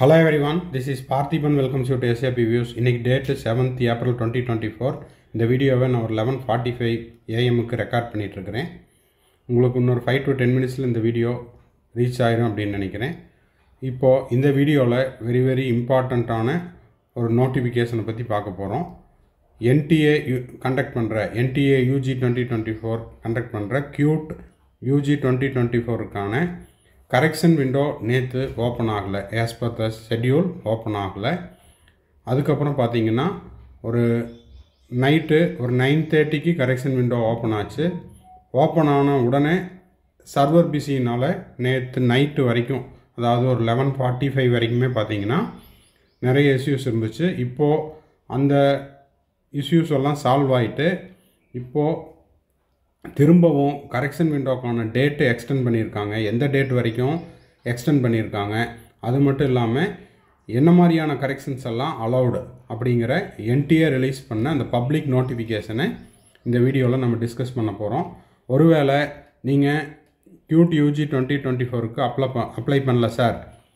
hello everyone this is Parthiban welcomes you to SAP views இன்னைக்கு date seventh April twenty twenty four இந்த வீடியோவை நான் ஒரு லெவன் ஃபார்ட்டி ஃபைவ் ஏஎம்முக்கு ரெக்கார்ட் பண்ணிகிட்ருக்கிறேன் உங்களுக்கு இன்னொரு ஃபைவ் டு டென் மினிட்ஸில் இந்த வீடியோ ரீச் ஆயிரும் அப்படின்னு நினைக்கிறேன் இப்போது இந்த வீடியோவில் வெரி வெரி இம்பார்ட்டண்ட்டான ஒரு நோட்டிஃபிகேஷனை பற்றி பார்க்க போகிறோம் என்டிஏ யூ கண்டக்ட் பண்ணுற NTA UG twenty twenty four conduct பண்ணுற க்யூட் யூஜி டுவெண்ட்டி டுவெண்ட்டி ஃபோருக்கான கரெக்ஷன் விண்டோ நேற்று ஓப்பன் ஆகலை as per the schedule open ஆகலை அதுக்கப்புறம் பார்த்தீங்கன்னா ஒரு நைட்டு ஒரு நைன் தேர்ட்டிக்கு கரெக்ஷன் விண்டோ ஓப்பன் ஆச்சு ஓப்பன் ஆன உடனே சர்வர் பிஸினால் நேற்று நைட்டு வரைக்கும் அதாவது ஒரு லெவன் ஃபார்ட்டி ஃபைவ் வரைக்குமே பார்த்தீங்கன்னா நிறைய இஷ்யூஸ் இருந்துச்சு இப்போது அந்த இஷ்யூஸ் எல்லாம் சால்வ் ஆகிட்டு இப்போது திரும்பவும் கரெக்ஷன் விண்டோக்கான டேட்டு எக்ஸ்டெண்ட் பண்ணியிருக்காங்க எந்த டேட் வரைக்கும் எக்ஸ்டெண்ட் பண்ணியிருக்காங்க அது மட்டும் இல்லாமல் என்ன மாதிரியான கரெக்ஷன்ஸ் எல்லாம் அலௌடு அப்படிங்கிற என்டிஏ ரிலீஸ் பண்ண அந்த பப்ளிக் நோட்டிஃபிகேஷனை இந்த வீடியோவில் நம்ம டிஸ்கஸ் பண்ண போகிறோம் ஒருவேளை நீங்கள் கியூட் யூஜி டுவெண்ட்டி டுவெண்ட்டி ஃபோருக்கு அப்ளை ப அப்ளை பண்ணல சார்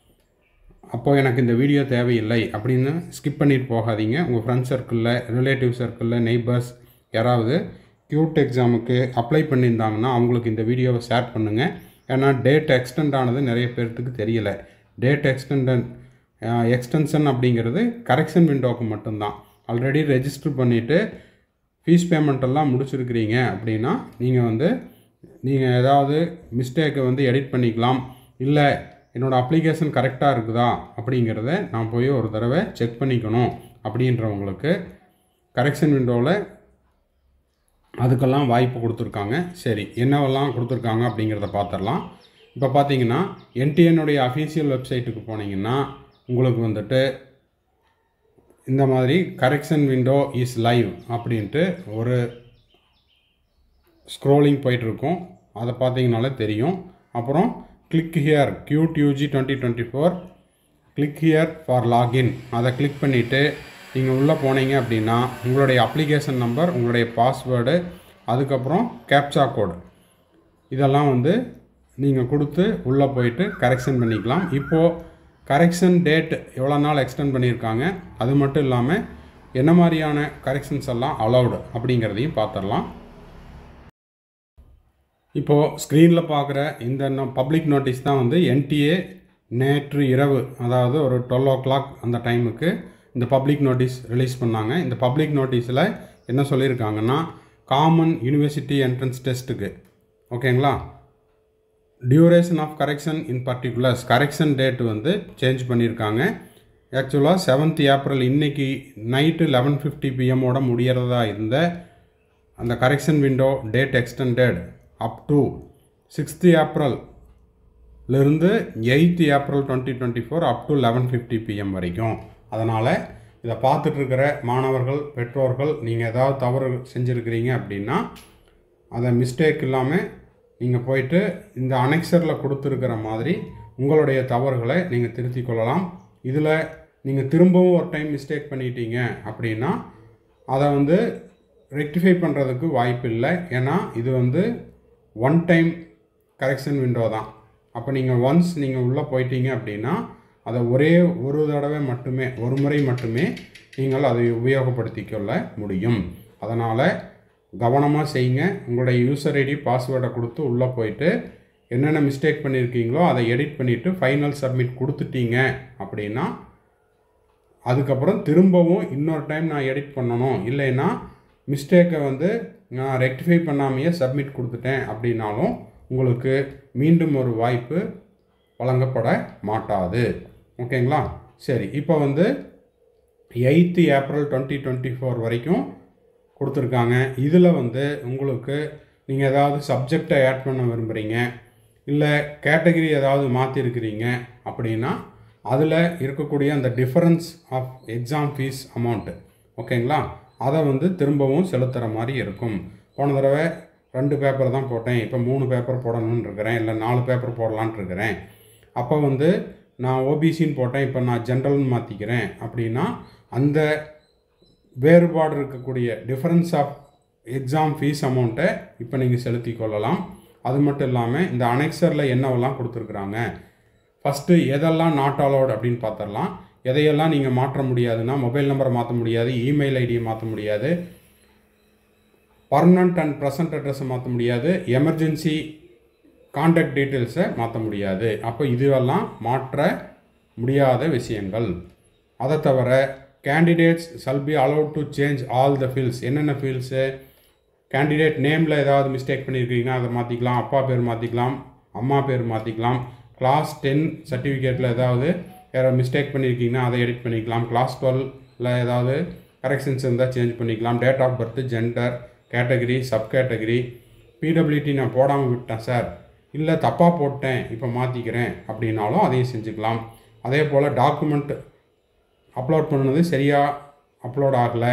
அப்போது எனக்கு இந்த வீடியோ தேவையில்லை அப்படின்னு ஸ்கிப் பண்ணிட்டு போகாதீங்க உங்கள் ஃப்ரெண்ட்ஸ் சர்க்கிளில் ரிலேட்டிவ் சர்க்கிளில் நெய்பர்ஸ் யாராவது கியூட் எக்ஸாமுக்கு அப்ளை பண்ணியிருந்தாங்கன்னா அவங்களுக்கு இந்த வீடியோவை ஷேர் பண்ணுங்கள் ஏன்னா டேட் எக்ஸ்டெண்ட் ஆனது நிறைய பேர்த்துக்கு தெரியலை டேட் எக்ஸ்டெண்டன் எக்ஸ்டென்ஷன் அப்படிங்கிறது கரெக்ஷன் விண்டோவுக்கு மட்டும்தான் ஆல்ரெடி ரெஜிஸ்டர் பண்ணிவிட்டு ஃபீஸ் பேமெண்ட் எல்லாம் முடிச்சிருக்கிறீங்க அப்படின்னா நீங்கள் வந்து நீங்கள் ஏதாவது மிஸ்டேக்கை வந்து எடிட் பண்ணிக்கலாம் இல்லை என்னோடய அப்ளிகேஷன் கரெக்டாக இருக்குதா அப்படிங்கிறத நான் போய் ஒரு தடவை செக் பண்ணிக்கணும் அப்படின்றவங்களுக்கு கரெக்ஷன் விண்டோவில் அதுக்கெல்லாம் வாய்ப்பு கொடுத்துருக்காங்க சரி என்னவெல்லாம் கொடுத்துருக்காங்க அப்படிங்கிறத பார்த்துடலாம் இப்போ பார்த்தீங்கன்னா என்டிஎனுடைய அஃபீஷியல் வெப்சைட்டுக்கு போனீங்கன்னா உங்களுக்கு வந்துட்டு இந்த மாதிரி கரெக்ஷன் விண்டோ இஸ் லைவ் அப்படின்ட்டு ஒரு ஸ்க்ரோலிங் போயிட்டுருக்கும் அதை பார்த்தீங்கனாலே தெரியும் அப்புறம் click here CUET UG twenty twenty four click here for login அதை கிளிக் பண்ணிவிட்டு நீங்கள் உள்ளே போனீங்க அப்படின்னா உங்களுடைய அப்ளிகேஷன் நம்பர் உங்களுடைய பாஸ்வேர்டு அதுக்கப்புறம் கேப்சா கோடு இதெல்லாம் வந்து நீங்கள் கொடுத்து உள்ளே போயிட்டு கரெக்ஷன் பண்ணிக்கலாம் இப்போது கரெக்ஷன் டேட் எவ்வளோ நாள் எக்ஸ்டெண்ட் பண்ணியிருக்காங்க அது மட்டும் இல்லாமல் என்ன மாதிரியான கரெக்ஷன்ஸ் எல்லாம் அலௌடு அப்படிங்கிறதையும் பார்த்துடலாம் இப்போது ஸ்க்ரீனில் பார்க்குற இந்த பப்ளிக் நோட்டீஸ் தான் வந்து என்டிஏ நேற்று இரவு அதாவது ஒரு டுவெல் ஓ கிளாக் அந்த டைமுக்கு இந்த பப்ளிக் நோட்டீஸ் ரிலீஸ் பண்ணாங்க இந்த பப்ளிக் நோட்டீஸில் என்ன சொல்லியிருக்காங்கன்னா காமன் யூனிவர்சிட்டி என்ட்ரன்ஸ் டெஸ்ட்டுக்கு ஓகேங்களா duration of correction in particulars correction date வந்து சேஞ்ச் பண்ணியிருக்காங்க ஆக்சுவலாக செவன்த் ஏப்ரல் இன்றைக்கி நைட்டு லெவன் ஃபிஃப்டி பிஎம்மோட முடியறதா இருந்த அந்த correction window date extended up to sixth ஏப்ரல்லேருந்து eighth April twenty twenty four up to eleven fifty PM வரைக்கும் அதனால் இதை பார்த்துட்ருக்கிற மாணவர்கள் பெற்றோர்கள் நீங்கள் ஏதாவது தவறு செஞ்சுருக்கிறீங்க அப்படின்னா அதை மிஸ்டேக் இல்லாமல் நீங்கள் போயிட்டு இந்த அனெக்சரில் கொடுத்துருக்கிற மாதிரி உங்களுடைய தவறுகளை நீங்கள் திருத்தி கொள்ளலாம் இதில் நீங்கள் திரும்பவும் ஒரு டைம் மிஸ்டேக் பண்ணிட்டீங்க அப்படின்னா அதை வந்து ரெக்டிஃபை பண்ணுறதுக்கு வாய்ப்பு இல்லை ஏன்னா இது வந்து ஒன் டைம் கரெக்ஷன் விண்டோ தான் அப்போ நீங்கள் ஒன்ஸ் நீங்கள் உள்ளே போயிட்டீங்க அப்படின்னா அதை ஒரே ஒரு தடவை மட்டுமே ஒரு முறை மட்டுமே நீங்கள் அதை உபயோகப்படுத்தி கொள்ள முடியும் அதனால் கவனமாக செய்யுங்க உங்களுடைய யூசர் ஐடி பாஸ்வேர்டை கொடுத்து உள்ளே போயிட்டு என்னென்ன மிஸ்டேக் பண்ணியிருக்கீங்களோ அதை எடிட் பண்ணிவிட்டு ஃபைனல் சப்மிட் கொடுத்துட்டீங்க அப்படின்னா அதுக்கப்புறம் திரும்பவும் இன்னொரு டைம் நான் எடிட் பண்ணணும் இல்லைன்னா மிஸ்டேக்கை வந்து நான் ரெக்டிஃபை பண்ணாமையே சப்மிட் கொடுத்துட்டேன் அப்படின்னாலும் உங்களுக்கு மீண்டும் ஒரு வாய்ப்பு வழங்கப்பட மாட்டாது ஓகேங்களா சரி இப்போ வந்து eighth April twenty twenty four வரைக்கும் கொடுத்துருக்காங்க இதில் வந்து உங்களுக்கு நீங்கள் ஏதாவது சப்ஜெக்டை ஆட் பண்ண விரும்புகிறீங்க இல்லை கேட்டகரி ஏதாவது மாற்றிருக்கிறீங்க அப்படின்னா அதில் இருக்கக்கூடிய அந்த difference of exam fees amount ஓகேங்களா அதை வந்து திரும்பவும் செலுத்துகிற மாதிரி இருக்கும் போன தடவை ரெண்டு பேப்பர் தான் போட்டேன் இப்போ மூணு பேப்பர் போடணும்னு இருக்கிறேன் இல்லை நாலு பேப்பர் போடலான்ட்டு இருக்கிறேன் அப்போ வந்து நான் ஓபிசின்னு போட்டேன் இப்போ நான் ஜென்ரல்னு மாற்றிக்கிறேன் அப்படின்னா அந்த வேறுபாடு இருக்கக்கூடிய டிஃப்ரென்ஸ் ஆஃப் எக்ஸாம் ஃபீஸ் அமௌண்ட்டை இப்போ நீங்கள் செலுத்தி கொள்ளலாம் அது மட்டும் இல்லாமல் இந்த அனெக்சரில் என்னவெல்லாம் கொடுத்துருக்குறாங்க ஃபஸ்ட்டு எதெல்லாம் நாட் அலோட் அப்படின்னு பார்த்துடலாம் எதையெல்லாம் நீங்கள் மாற்ற முடியாதுன்னா மொபைல் நம்பரை மாற்ற முடியாது இமெயில் ஐடியை மாற்ற முடியாது பர்மனண்ட் அண்ட் ப்ரெசன்ட் அட்ரஸை மாற்ற முடியாது எமர்ஜென்சி காண்டாக்ட் டீட்டெயில்ஸை மாற்ற முடியாது அப்போ இதுவெல்லாம் மாற்ற முடியாத விஷயங்கள் அதை தவிர candidates shall be allowed to change all the fields என்னென்ன ஃபீல்ட்ஸு கேண்டிடேட் நேமில் ஏதாவது மிஸ்டேக் பண்ணியிருக்கீங்கன்னா அதை மாற்றிக்கலாம் அப்பா பேர் மாற்றிக்கலாம் அம்மா பேர் மாற்றிக்கலாம் கிளாஸ் டென் சர்டிஃபிகேட்டில் ஏதாவது யாராவது மிஸ்டேக் பண்ணியிருக்கீங்கன்னா அதை எடிட் பண்ணிக்கலாம் கிளாஸ் டுவெல்ல ஏதாவது கரெக்ஷன்ஸ் இருந்தால் சேஞ்ச் பண்ணிக்கலாம் date of birth gender category sub category பிடபிலிட்டி நான் போடாமல் விட்டேன் சார் இல்லை தப்பாக போட்டேன் இப்போ மாற்றிக்கிறேன் அப்படின்னாலும் அதையும் செஞ்சுக்கலாம் அதே போல் டாக்குமெண்ட் அப்லோட் பண்ணது சரியாக அப்லோட் ஆகலை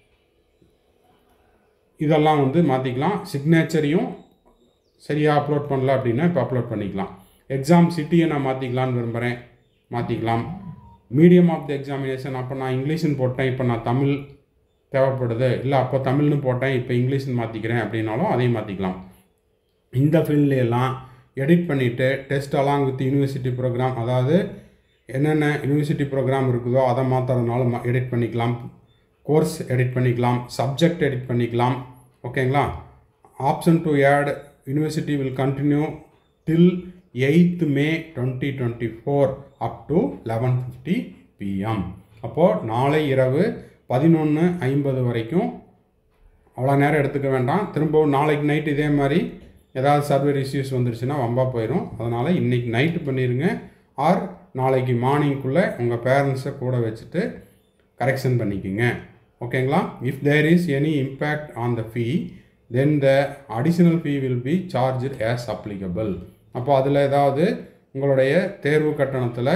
இதெல்லாம் வந்து மாற்றிக்கலாம் சிக்னேச்சரையும் சரியாக அப்லோட் பண்ணல அப்படின்னா இப்போ அப்லோட் பண்ணிக்கலாம் எக்ஸாம் சிட்டியை நான் மாற்றிக்கலான்னு விரும்புகிறேன் மாற்றிக்கலாம் மீடியம் ஆஃப் த எக்ஸாமினேஷன் அப்போ நான் இங்கிலீஷ்னு போட்டேன் இப்போ நான் தமிழ் தேவைப்படுது இல்லை அப்போ தமிழ்னு போட்டேன் இப்போ இங்கிலீஷ்னு மாற்றிக்கிறேன் அப்படின்னாலும் அதையும் மாற்றிக்கலாம் இந்த ஃபீல்ட்லையெல்லாம் எடிட் பண்ணிவிட்டு test along with university programme அதாவது என்னென்ன யூனிவர்சிட்டி ப்ரோக்ராம் இருக்குதோ அதை மாற்றுறதுனாலும் எடிட் பண்ணிக்கலாம் கோர்ஸ் எடிட் பண்ணிக்கலாம் சப்ஜெக்ட் எடிட் பண்ணிக்கலாம் ஓகேங்களா option to add university will continue till eighth May twenty twenty four up to eleven fifty PM அப்போது நாளை இரவு பதினொன்று ஐம்பது வரைக்கும் அவ்வளோ நேரம் எடுத்துக்க வேண்டாம் திரும்பவும் நாளைக்கு நைட் இதே மாதிரி ஏதாவது சர்வர் இஷ்யூஸ் வந்துருச்சுன்னா வம்பா போயிடும் அதனால் இன்றைக்கி நைட்டு பண்ணிடுங்க ஆர் நாளைக்கு மார்னிங்குள்ளே உங்கள் பேரண்ட்ஸை கூட வச்சுட்டு கரெக்ஷன் பண்ணிக்கோங்க ஓகேங்களா if there is any impact on the fee then the additional fee will be charge as applicable அப்போ அதில் ஏதாவது உங்களுடைய தேர்வு கட்டணத்தில்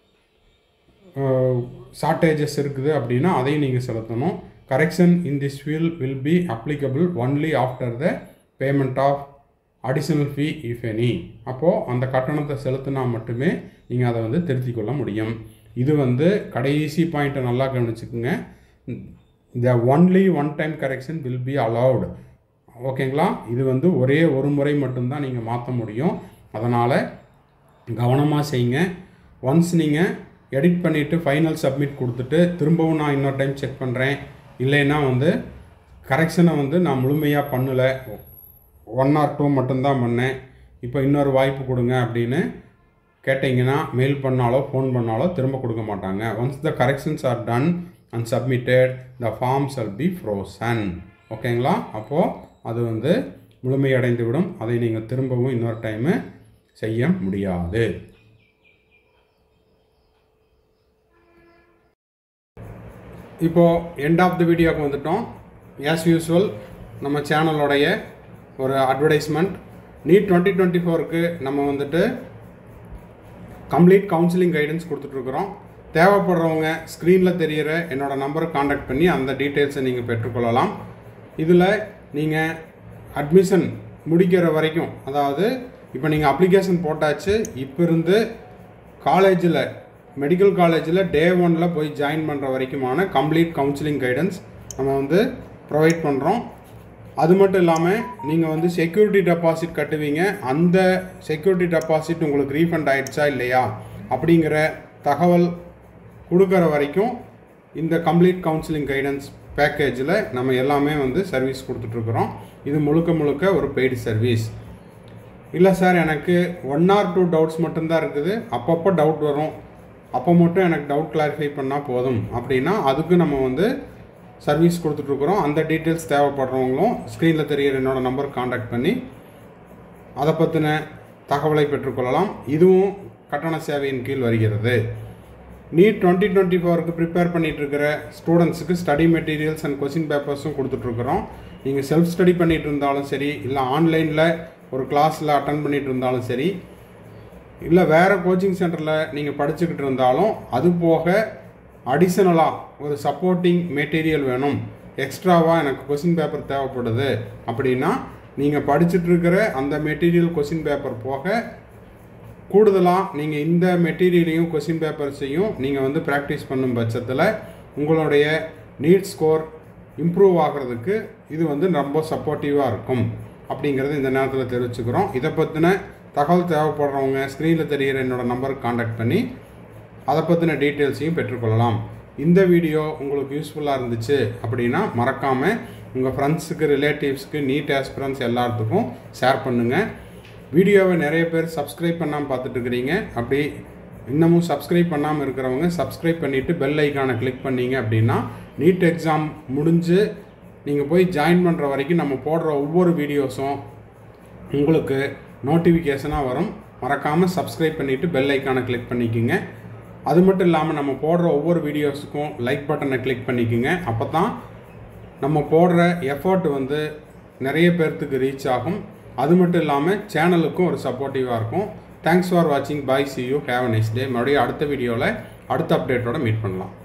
ஷார்ட்டேஜஸ் இருக்குது அப்படின்னா அதையும் நீங்கள் செலுத்தணும் correction in this field will be applicable only after the payment of additional fee if any அப்போது அந்த கட்டணத்தை செலுத்தினா மட்டுமே நீங்கள் அதை வந்து திருத்திக் கொள்ள முடியும் இது வந்து கடைசி பாயிண்ட்டை நல்லா கவனிச்சுக்குங்க the only one time correction will be allowed ஓகேங்களா இது வந்து ஒரே ஒரு முறை மட்டும்தான் நீங்கள் மாற்ற முடியும் அதனால் கவனமாக செய்யுங்க ஒன்ஸ் நீங்கள் எடிட் பண்ணிவிட்டு ஃபைனல் சப்மிட் கொடுத்துட்டு திரும்பவும் நான் இன்னொரு டைம் செக் பண்ணுறேன் இல்லைன்னா வந்து கரெக்ஷனை வந்து நான் முழுமையாக பண்ணலை ஒன் ஆர் டூ மட்டும்தான் பண்ணேன் இப்போ இன்னொரு வாய்ப்பு கொடுங்க அப்படின்னு கேட்டிங்கன்னா மெயில் பண்ணாலோ ஃபோன் பண்ணாலோ திரும்ப கொடுக்க மாட்டாங்க once the corrections are done and submitted the form shall be frozen ஓகேங்களா அப்போது அது வந்து முழுமையடைந்து விடும் அதை நீங்கள் திரும்பவும் இன்னொரு டைமு செய்ய முடியாது இப்போது எண்ட் ஆஃப் த வீடியோக்கு வந்துட்டோம் ஆஸ் யூஸ்வல் நம்ம சேனலோடைய ஒரு அட்வர்டைஸ்மெண்ட் நீட் டுவெண்ட்டி டுவெண்ட்டி ஃபோருக்கு நம்ம வந்துட்டு கம்ப்ளீட் கவுன்சிலிங் கைடன்ஸ் கொடுத்துட்ருக்குறோம் தேவைப்படுறவங்க ஸ்க்ரீனில் தெரிகிற என்னோட நம்பரை காண்டாக்ட் பண்ணி அந்த டீட்டெயில்ஸை நீங்கள் பெற்றுக்கொள்ளலாம் இதில் நீங்கள் அட்மிஷன் முடிக்கிற வரைக்கும் அதாவது இப்போ நீங்கள் அப்ளிகேஷன் போட்டாச்சு இப்போ இருந்து காலேஜில் மெடிக்கல் காலேஜில் டே ஒனில் போய் ஜாயின் பண்ணுற வரைக்குமான கம்ப்ளீட் கவுன்சிலிங் கைடன்ஸ் நம்ம வந்து ப்ரொவைட் பண்ணுறோம் அது மட்டும் இல்லாமல் நீங்கள் வந்து செக்யூரிட்டி டெபாசிட் கட்டுவீங்க அந்த செக்யூரிட்டி டெபாசிட் உங்களுக்கு ரீஃபண்ட் ஆயிடுச்சா இல்லையா அப்படிங்கிற தகவல் கொடுக்குற வரைக்கும் இந்த கம்ப்ளீட் கவுன்சிலிங் கைடன்ஸ் பேக்கேஜில் நம்ம எல்லாமே வந்து சர்வீஸ் கொடுத்துட்ருக்குறோம் இது முழுக்க முழுக்க ஒரு பெய்டு சர்வீஸ் இல்லை சார் எனக்கு ஒன் ஆர் டூ டவுட்ஸ் மட்டும்தான் இருக்குது அப்பப்போ டவுட் வரும் அப்போ மட்டும் எனக்கு டவுட் கிளாரிஃபை பண்ணால் போதும் அப்படின்னா அதுக்கு நம்ம வந்து சர்வீஸ் கொடுத்துட்ருக்குறோம் அந்த டீட்டெயில்ஸ் தேவைப்படுறவங்களும் ஸ்க்ரீனில் தெரிகிற என்னோட நம்பர் காண்டாக்ட் பண்ணி அதை பற்றின தகவலை பெற்றுக்கொள்ளலாம் இதுவும் கட்டண சேவையின் கீழ் வருகிறது நீட் டுவெண்ட்டி டுவெண்ட்டி ஃபோருக்கு ப்ரிப்பேர் பண்ணிட்டு இருக்கிற ஸ்டூடெண்ட்ஸுக்கு ஸ்டடி மெட்டீரியல்ஸ் அண்ட் கொஸ்டின் பேப்பர்ஸும் கொடுத்துட்ருக்குறோம் நீங்கள் செல்ஃப் ஸ்டடி பண்ணிட்டு இருந்தாலும் சரி இல்லை ஆன்லைனில் ஒரு கிளாஸில் அட்டன் பண்ணிட்டு இருந்தாலும் சரி இல்லை வேறு கோச்சிங் சென்டரில் நீங்கள் படிச்சுக்கிட்டு இருந்தாலும் அது போக அடிஷ்னலாக ஒரு சப்போர்ட்டிங் மெட்டீரியல் வேணும் எக்ஸ்ட்ராவாக எனக்கு கொஸ்டின் பேப்பர் தேவைப்படுது அப்படின்னா நீங்கள் படிச்சுட்டு இருக்கிற அந்த மெட்டீரியல் கொஸ்டின் பேப்பர் போக கூடுதலாக நீங்கள் இந்த மெட்டீரியலையும் கொஸ்டின் பேப்பர்ஸையும் நீங்கள் வந்து ப்ராக்டிஸ் பண்ணும் பட்சத்தில் உங்களுடைய நீட் ஸ்கோர் இம்ப்ரூவ் ஆகிறதுக்கு இது வந்து ரொம்ப சப்போர்ட்டிவாக இருக்கும் அப்படிங்கிறது இந்த நேரத்தில் தெரிவிச்சுக்கிறோம் இதை பற்றின தகவல் தேவைப்படுறவங்க ஸ்க்ரீனில் தெரிகிற என்னோட நம்பருக்கு காண்டாக்ட் பண்ணி அதை பற்றின டீட்டெயில்ஸையும் பெற்றுக்கொள்ளலாம் இந்த வீடியோ உங்களுக்கு யூஸ்ஃபுல்லாக இருந்துச்சு அப்படின்னா மறக்காமல் உங்கள் ஃப்ரெண்ட்ஸுக்கு ரிலேட்டிவ்ஸ்க்கு நீட் ஆஸ்பிரன்ஸ் எல்லாத்துக்கும் ஷேர் பண்ணுங்கள் வீடியோவை நிறைய பேர் சப்ஸ்கிரைப் பண்ணாமல் பார்த்துட்டு இருக்கிறீங்க அப்படி இன்னமும் சப்ஸ்கிரைப் பண்ணாமல் இருக்கிறவங்க சப்ஸ்கிரைப் பண்ணிவிட்டு பெல் ஐக்கானை கிளிக் பண்ணீங்க அப்படின்னா நீட் எக்ஸாம் முடிஞ்சு நீங்கள் போய் ஜாயின் பண்ணுற வரைக்கும் நம்ம போடுற ஒவ்வொரு வீடியோஸும் உங்களுக்கு நோட்டிஃபிகேஷனாக வரும் மறக்காமல் சப்ஸ்கிரைப் பண்ணிவிட்டு பெல் ஐக்கானை கிளிக் பண்ணிக்கோங்க அது மட்டும் இல்லாமல் நம்ம போடுற ஒவ்வொரு வீடியோஸுக்கும் லைக் பட்டனை கிளிக் பண்ணிக்கோங்க அப்போ தான் நம்ம போடுற எஃபர்ட் வந்து நிறைய பேர்த்துக்கு ரீச் ஆகும் அது மட்டும் இல்லாமல் சேனலுக்கும் ஒரு சப்போர்ட்டிவாக இருக்கும் தேங்க்ஸ் ஃபார் வாட்சிங் bye see you have nice day மறுபடியும் அடுத்த வீடியோவில் அடுத்த அப்டேட்டோட மீட் பண்ணலாம்